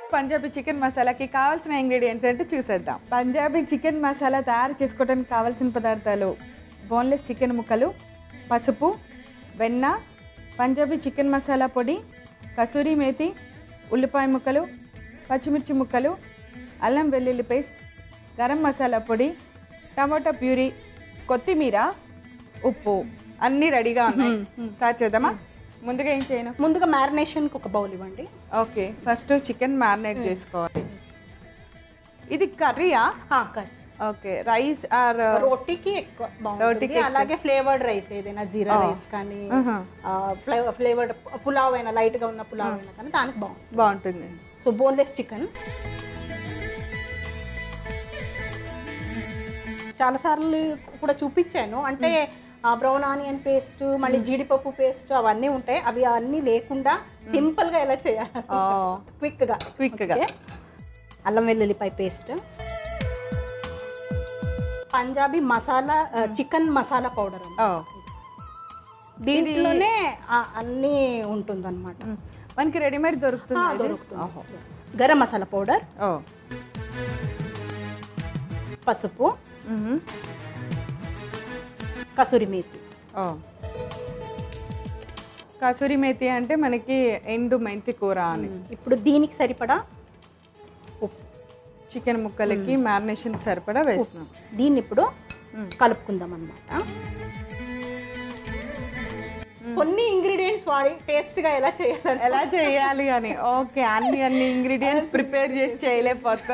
Punjabi chicken మసాలాకి కావాల్సిన ingredients ఏంటో చూసేద్దాం పంజాబీ చికెన్ మసాలా తయారు చేసుకోవడానికి కావాల్సిన పదార్థాలు బోన్లెస్ చికెన్ ముక్కలు పసుపు వెన్న పంజాబీ చికెన్ మసాలా పొడి కసూరి మేతి ఉల్లిపాయ ముక్కలు పచ్చిమిర్చి ముక్కలు అల్లం వెల్లుల్లి పేస్ట్ గరం మసాలా పొడి టమాటా ప్యూరీ కొత్తిమీర ఉప్పు అన్నీ రెడీగా ఉన్నాయి స్టార్ట్ చేద్దామా ముందుగా ఏం చేయను ముందుగా మ్యారినేషన్కి ఒక బౌల్ ఇవ్వండి ఓకే ఫస్ట్ చికెన్ మ్యారినేట్ చేసుకోవాలి ఇది కర్రీయా ఆ, కర్రీ. ఓకే రైస్ ఆర్ రోటీకి ఎక్కువ బాగుంటుంది రోటీకి అలాగే ఫ్లేవర్డ్ రైస్ ఏదైనా జీరా రైస్ కానీ ఫ్లేవర్డ్ పులావ్ అయినా లైట్ గా ఉన్న పులావ్ అయినా కానీ దానికి బాగుంటుంది బాగుంటుంది సో బోన్లెస్ చికెన్ చాలా సార్లు కూడా చూపించాను అంటే బ్రౌన్ ఆనియన్ పేస్ట్ మళ్ళీ జీడిపప్పు పేస్ట్ అవన్నీ ఉంటాయి అవి అన్నీ లేకుండా సింపుల్ గా ఎలా చేయాలి క్విక్ గా Quick గా. Okay. అల్లం వెల్లుల్లిపాయ paste Punjabi masala chicken masala powder దీంట్లోనే ఆ, అన్నీ ఉంటుందన్నమాట మనకి రెడీమేడ్ ఆ, దొరుకుతుంది ఇది? దొరుకుతుంది గరం మసాలా పౌడర్ ఓ పసుపు మ్మ్. కసూరి మేతి ఓ కసూరి మేతి అంటే మనకి ఎండు మెంతి కూర అని ఇప్పుడు దీనికి సరిపడా ఉప్పు చికెన్ ముక్కలకి మ్యారినేషన్ సరిపడా వేస్తున్నాం దీన్ని ఇప్పుడు మ్మ్. కలుపుకుందాం అనమాట కొన్ని ఇంగ్రీడియంట్స్ వాడి టేస్ట్ గా ఎలా చేయాలని ఎలా చేయాలి అని ఓకే అన్ని అన్ని ఇంగ్రీడియంట్స్ ప్రిపేర్ చేసి చేయలేకపోతా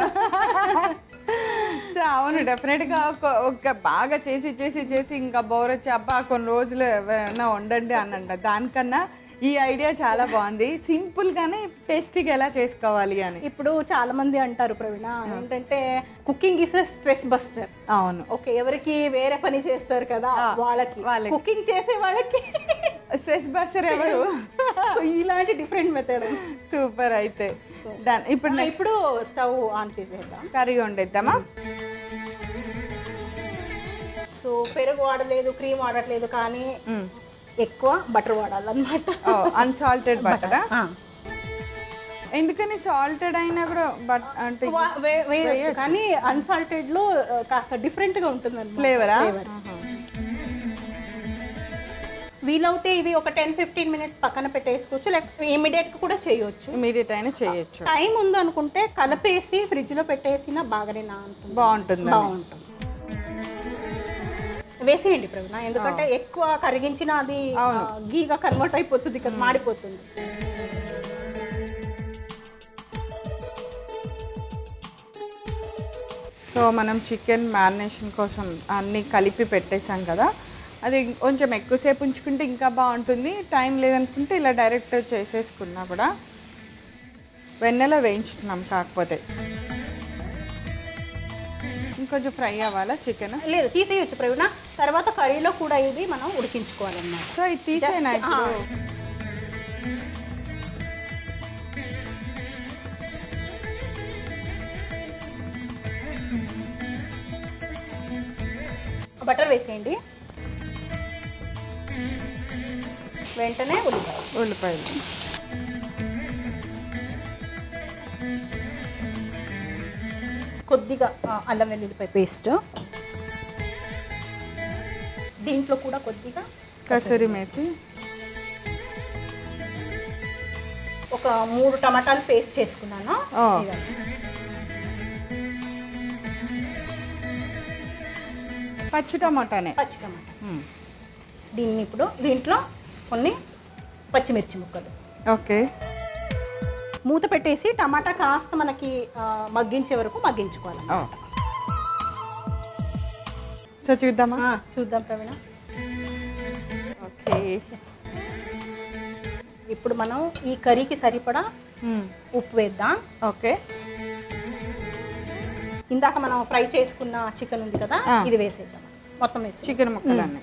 సో అవును డెఫినెట్గా ఒక ఒక బాగా చేసి చేసి చేసి ఇంకా బోర్ వచ్చి అబ్బా కొన్ని రోజులు ఏమైనా వండండి అనంట దానికన్నా ఈ ఐడియా చాలా బాగుంది సింపుల్గానే టేస్టీగా ఎలా చేసుకోవాలి అని ఇప్పుడు చాలా మంది అంటారు ప్రవీణ ఏంటంటే కుకింగ్ ఇస్ స్ట్రెస్ బస్టర్ అవును ఓకే ఎవరికి వేరే పని చేస్తారు కదా వాళ్ళకి వాళ్ళకి. కుకింగ్ చేసే వాళ్ళకి స్ట్రెస్ బస్టర్ ఎవరు ఇలాంటి డిఫరెంట్ మెథడ్ సూపర్ అయితే డన్ ఇప్పుడు నెక్స్ట్ ఇప్పుడు స్టవ్ ఆన్ చేసేద్దాం కర్రీ వండేద్దామా సో పెరుగు వాడలేదు క్రీమ్ వాడట్లేదు కానీ ఎక్కువ బటర్ వాడాలన్నమాట అన్సాల్టెడ్ బటరా ఎందుకని సాల్టెడ్ అయినా కూడా బట్ అంటే వా- వే- వేయొచ్చు కానీ అన్సాల్టెడ్ లో ఆ, కాస్త డిఫరెంట్ గా ఉంటుంది ఫ్లేవరా వీలవుతే ఇది ఒక టెన్ ఫిఫ్టీన్ మినిట్స్ పక్కన పెట్టేసుకోవచ్చు లేకపోతే ఇమీడియట్ గా కూడా చేయొచ్చు ఇమీడియట్ అయినా చేయొచ్చు టైం ఉందనుకుంటే కలిపేసి ఫ్రిడ్జ్ లో పెట్టేసిన బాగానే నానుతుంది బాగుంటుంది బాగుంటుంది వేసేయండి ప్రవీణ ఎందుకంటే ఎక్కువ కరిగించిన అది ఆ, గీగా కన్వర్ట్ అయిపోతుంది కదా మాడిపోతుంది సో మనం చికెన్ మ్యారినేషన్ కోసం అన్నీ కలిపి పెట్టేసాం కదా అది కొంచెం ఎక్కువసేపు ఉంచుకుంటే ఇంకా బాగుంటుంది టైం లేదనుకుంటే ఇలా డైరెక్ట్ చేసేసుకున్నా కూడా వెన్నెల వేయించుతున్నాం కాకపోతే ఇంకొంచెం ఫ్రై అవ్వాలా చికెన్ లేదు తీసేయచ్చు ప్రవీణ తర్వాత కర్రీలో కూడా ఇది మనం ఉడికించుకోవాలన్నమాట సో ఇది తీసేనా Just, ఆ. ఇప్పుడు బటర్ వేసేయండి వెంటనే ఉల్లిపాయ ఉల్లిపాయలు కొద్దిగా ఆ, అల్లం వెల్లుల్లిపాయ పేస్ట్ దీంట్లో కూడా కొద్దిగా కసూరి మేతి ఒక మూడు టమాటాలు పేస్ట్ చేసుకున్నాను ఓ. ఇదండి. పచ్చి టమాటానే పచ్చి టమాటా మ్మ్. దీన్ని ఇప్పుడు దీంట్లో కొన్ని పచ్చిమిర్చి ముక్కలు ఓకే మూత పెట్టేసి టమాటా కాస్త మనకి ఆ, మగ్గించే వరకు మగ్గించుకోవాలి ఓ. సో చూద్దామా ఆ, చూద్దాం ప్రవీణ ఓకే ఇప్పుడు మనం ఈ కర్రీకి సరిపడా మ్మ్. ఉప్పు వేద్దాం ఓకే ఇందాక మనం ఫ్రై చేసుకున్న చికెన్ ఉంది కదా ఆ. ఇది వేసేద్దాం మొత్తం వేసి చికెన్ ముక్కలన్నీ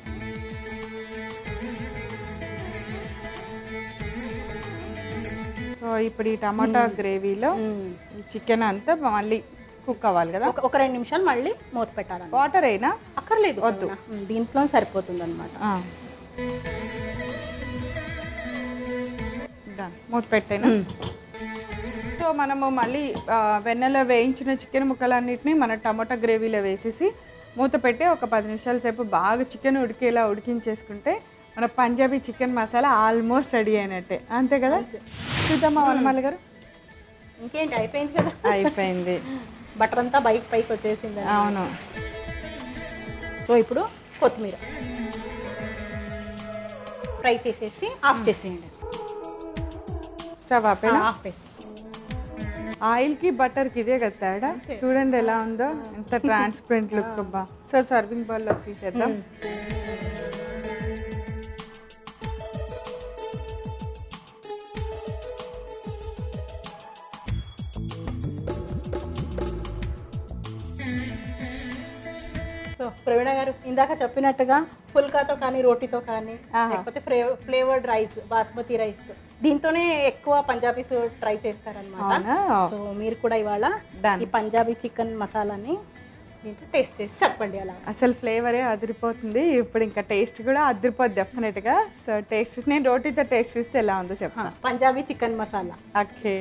సో ఇప్పుడు ఈ టమాటా గ్రేవీలో ఈ చికెన్ అంతా మళ్ళీ కుక్ అవ్వాలి కదా ఒక ఒక రెండు నిమిషాలు మళ్ళీ మూత పెట్టాలన్నమాట వాటర్ అయినా అక్కర్లేదు వద్దు. ప్రవీణ. ఉమ్, దీంట్లో సరిపోతుంది అనమాట ఆ. Done. మూత పెట్టేనా సో మనము మళ్ళీ ఆ, వెన్నెలో వేయించిన చికెన్ ముక్కలన్నిటిని మన టమాటా గ్రేవీలో వేసేసి మూత పెట్టి ఒక పది నిమిషాల సేపు బాగా చికెన్ ఉడికేలా ఉడికించేసుకుంటే మన Punjabi chicken masala almost ready అయినట్టే అంతే కదా చూద్దామా వనమాల గారు ఇంకేంటి అయిపోయింది కదా అయిపోయింది బటర్ అంతా బైక్ పైకి వచ్చేసింది అవును సో ఇప్పుడు కొత్తిమీర ఫ్రై చేసేసి ఆఫ్ చేసేయండి స్టవ్ ఆపేనా ఆఫ్ చేసి ఆయిల్ కి బటర్ కి ఇదే కదా తేడా చూడండి ఎలా ఉందో ఎంత ట్రాన్స్పరెంట్ లుక్ అబ్బా సో సర్వింగ్ బౌల్ లో తీసేద్దాం సో ప్రవీణ గారు ఇందాక చెప్పినట్టుగా పుల్కాతో కానీ రోటీతో కానీ ఆహా. లేకపోతే ఫ్లేవర్డ్ రైస్ బాస్మతి రైస్ దీంతోనే ఎక్కువ పంజాబీస్ ట్రై చేస్తారనమాట అవునా సో మీరు కూడా ఇవాళ Done. ఈ పంజాబీ చికెన్ మసాలాని దీంట్లో టేస్ట్ చేసి చెప్పండి అలా అసలు ఫ్లేవరే అదిరిపోతుంది ఇప్పుడు ఇంకా టేస్ట్ కూడా అదిరిపోద్ది డెఫినెట్ గా సో టేస్ట్ చూసి నేను రోటీతో టేస్ట్ చూస్తే ఎలా ఉందో చెప్తాను Punjabi chicken masala okay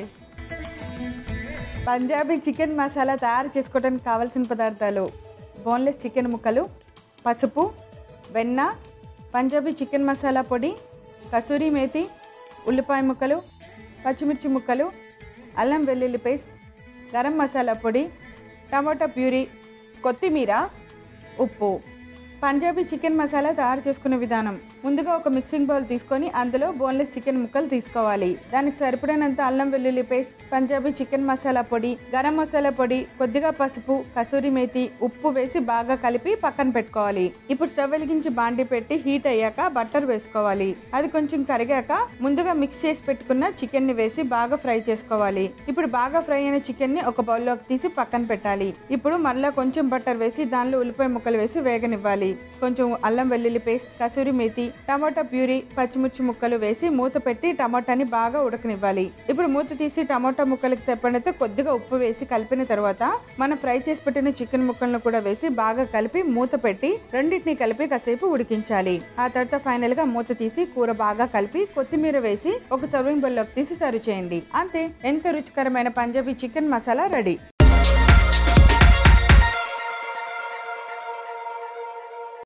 Punjabi chicken masala తయారు చేసుకోవడానికి కావాల్సిన పదార్థాలు బోన్లెస్ చికెన్ ముక్కలు పసుపు వెన్న పంజాబీ చికెన్ మసాలా పొడి కసూరి మేతి ఉల్లిపాయ ముక్కలు పచ్చిమిర్చి ముక్కలు అల్లం వెల్లుల్లి పేస్ట్ గరం మసాలా పొడి టమాటా ప్యూరీ కొత్తిమీర ఉప్పు పంజాబీ చికెన్ మసాలా తయారు చేసుకునే విధానం ముందుగా ఒక మిక్సింగ్ బౌల్ తీసుకొని అందులో బోన్లెస్ చికెన్ ముక్కలు తీసుకోవాలి దానికి సరిపడినంత అల్లం వెల్లుల్లి పేస్ట్ పంజాబీ చికెన్ మసాలా పొడి గరం మసాలా పొడి కొద్దిగా పసుపు కసూరి మేతి ఉప్పు వేసి బాగా కలిపి పక్కన పెట్టుకోవాలి ఇప్పుడు స్టవ్ వెలిగించి బాండి పెట్టి హీట్ అయ్యాక బట్టర్ వేసుకోవాలి అది కొంచెం కరిగాక ముందుగా మిక్స్ చేసి పెట్టుకున్న చికెన్ ని వేసి బాగా ఫ్రై చేసుకోవాలి ఇప్పుడు బాగా ఫ్రై అయిన చికెన్ ని ఒక బౌల్లోకి తీసి పక్కన పెట్టాలి ఇప్పుడు మళ్ళీ కొంచెం బట్టర్ వేసి దానిలో ఉల్లిపాయ ముక్కలు వేసి వేగనివ్వాలి కొంచెం అల్లం వెల్లుల్లి పేస్ట్ కసూరి మేతి టమాటా ప్యూరీ పచ్చిమిర్చి ముక్కలు వేసి మూత పెట్టి టమాటాని బాగా ఉడకనివ్వాలి ఇప్పుడు మూత తీసి టమాటా ముక్కలకి సరిపడినంత కొద్దిగా ఉప్పు వేసి కలిపిన తర్వాత మనం ఫ్రై చేసి పెట్టిన చికెన్ ముక్కలను కూడా వేసి బాగా కలిపి మూత పెట్టి రెండింటిని కలిపి కాసేపు ఉడికించాలి ఆ తర్వాత ఫైనల్ గా మూత తీసి కూర బాగా కలిపి కొత్తిమీర వేసి ఒక సర్వింగ్ బౌల్లోకి తీసి సర్వ్ చేయండి అంతే ఎంత రుచికరమైన పంజాబీ చికెన్ మసాలా రెడీ